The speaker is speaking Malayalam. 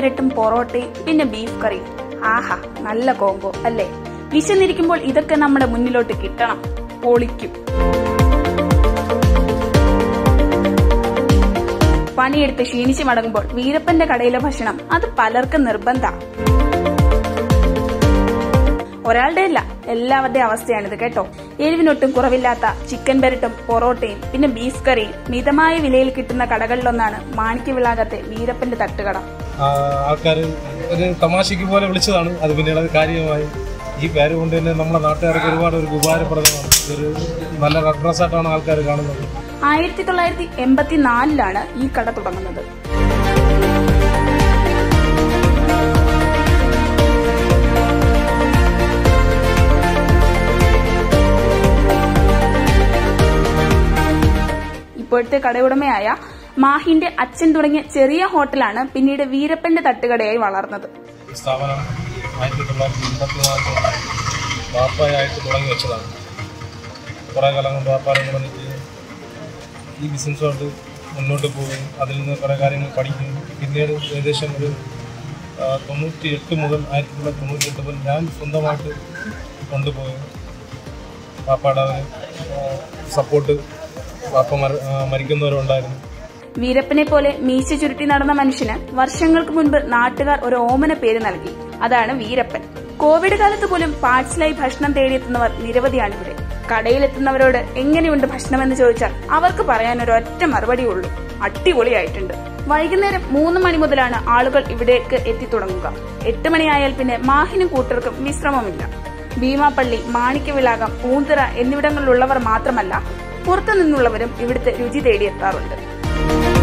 പെരട്ടും പൊറോട്ടയും പിന്നെ ബീഫ് കറിയും ആഹാ നല്ല കോംബോ അല്ലേ വിശന്നിരിക്കുമ്പോൾ ഇതൊക്കെ നമ്മുടെ മുന്നിലോട്ട് കിട്ടണം പൊളിക്കും പണിയെടുത്ത് ക്ഷീണിച്ച് മടങ്ങുമ്പോൾ വീരപ്പന്റെ കടയിലെ ഭക്ഷണം അത് പലർക്കും നിർബന്ധ ഒരാളുടെ അല്ല എല്ലാവരുടെ അവസ്ഥയാണിത് കേട്ടോ എരിവിനൊട്ടും കുറവില്ലാത്ത ചിക്കൻ പെരട്ടും പൊറോട്ടയും പിന്നെ ബീഫ് കറിയും മിതമായ വിലയിൽ കിട്ടുന്ന കടകളിലൊന്നാണ് മാണിക്യവിളാകത്തെ വീരപ്പന്റെ തട്ടുകട ആൾക്കാർ ഒരു തമാശയ്ക്ക് പോലെ വിളിച്ചതാണ് അത് പിന്നീട് അത് കാര്യമായി ഈ പേര് കൊണ്ട് തന്നെ നമ്മുടെ നാട്ടുകാർക്ക് ഒരുപാട് ഒരു ഉപകാരപ്രദമാണ് ഇതൊരു നല്ല റെഫറൻസ് ആയിട്ടാണ് ആൾക്കാർ കാണുന്നത് ആയിരത്തി തൊള്ളായിരത്തി എൺപത്തിനാലിലാണ് ഈ കട തുടങ്ങുന്നത് ഇപ്പോഴത്തെ കടയുടമയായ മാഹിന്റെ അച്ഛൻ തുടങ്ങിയ ചെറിയ ഹോട്ടലാണ് പിന്നീട് വീരപ്പന്റെ തട്ടുകടയായി വളർന്നത് ഈ സ്ഥാപനം ആയിരത്തി തൊള്ളായിരത്തി എൺപത്തിനാലിൽ വാപ്പായായിട്ട് തുടങ്ങി വെച്ചതാണ് കുറേ കാലം കൊണ്ട് വാപ്പാനും കൂടെ നിൽക്കുകയും ഈ ബിസിനസ്സുമായിട്ട് മുന്നോട്ട് പോവുകയും അതിൽ നിന്ന് കുറേ കാര്യങ്ങൾ പഠിക്കുകയും പിന്നീട് ഏകദേശം ഒരു ആ, തൊണ്ണൂറ്റി എട്ട് മുതൽ ആയിരത്തി തൊള്ളായിരത്തി തൊണ്ണൂറ്റി എട്ട് മുതൽ ഞാൻ സ്വന്തമായിട്ട് കൊണ്ടുപോയി വാപ്പയുടെ സപ്പോർട്ട് വാപ്പ മര ആ, മരിക്കുന്നവരുണ്ടായിരുന്നു വീരപ്പനെ പോലെ മീശ ചുരുട്ടി നടന്ന മനുഷ്യന് വർഷങ്ങൾക്ക് മുൻപ് നാട്ടുകാർ ഒരു ഓമന പേര് നൽകി അതാണ് വീരപ്പൻ കോവിഡ് കാലത്ത് പോലും പാഴ്സലായി ഭക്ഷണം തേടിയെത്തുന്നവർ നിരവധിയാണിവിടെ കടയിലെത്തുന്നവരോട് എങ്ങനെയുണ്ട് ഭക്ഷണമെന്ന് ചോദിച്ചാൽ അവർക്ക് പറയാൻ ഒരൊറ്റ മറുപടി ഉള്ളൂ അടിപൊളിയായിട്ടുണ്ട് വൈകുന്നേരം മൂന്ന് മണി മുതലാണ് ആളുകൾ ഇവിടേക്ക് എത്തിത്തുടങ്ങുക എട്ട് മണിയായാൽ പിന്നെ മാഹിനും കൂട്ടർക്കും വിശ്രമമില്ല ഭീമാപ്പള്ളി മാണിക്യവിളാകം പൂന്തിറ എന്നിവിടങ്ങളിലുള്ളവർ മാത്രമല്ല പുറത്തു നിന്നുള്ളവരും ഇവിടുത്തെ രുചി തേടിയെത്താറുണ്ട്